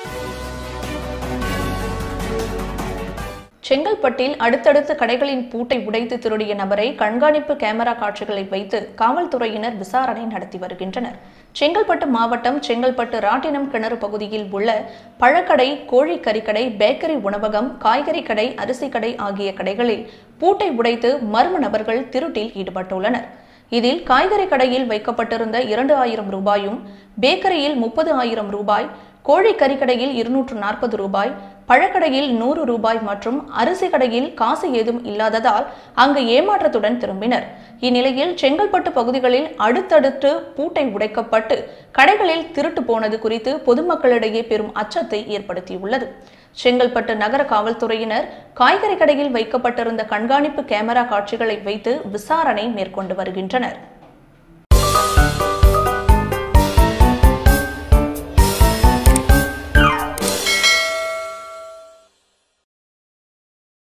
செங்கல்பட்டில் அடுத்தடுத்த கடைகளின் பூட்டை உடைத்து திருடிய நபரை கண்காணிப்பு கேமரா காட்சிகளை வைத்து காவல்துறையினர் விசாரணை நடத்தி வருகின்றனர் செங்கல்பட்டு மாவட்டம் செங்கல்பட்டு ராட்டினம் கிணறு பகுதியில் உள்ள பழக்கடை கோழி கறிக்கடை பேக்கரி உணவகம் காய்கறி கடை அரிசி கடை ஆகிய கடைகளில் பூட்டை உடைத்து மர்ம நபர்கள் திருட்டில் ஈடுபட்டுள்ளனர் இதில் காய்கறி கடையில் வைக்கப்பட்டிருந்த இரண்டு ஆயிரம் ரூபாயும் பேக்கரியில் முப்பது ஆயிரம் ரூபாய் கோழி கறிக்கடையில் இருநூற்று நாற்பது ரூபாய் பழக்கடையில் நூறு ரூபாய் மற்றும் அரிசி கடையில் காசு ஏதும் இல்லாததால் அங்கு ஏமாற்றத்துடன் திரும்பினர் இந்நிலையில் செங்கல்பட்டு பகுதிகளில் அடுத்தடுத்து பூட்டை உடைக்கப்பட்டு கடைகளில் திருட்டு போனது குறித்து பொதுமக்களிடையே பெரும் அச்சத்தை ஏற்படுத்தியுள்ளது செங்கல்பட்டு நகர காவல்துறையினர் காய்கறி கடையில் வைக்கப்பட்டிருந்த கண்காணிப்பு கேமரா காட்சிகளை வைத்து விசாரணை மேற்கொண்டு வருகின்றனர்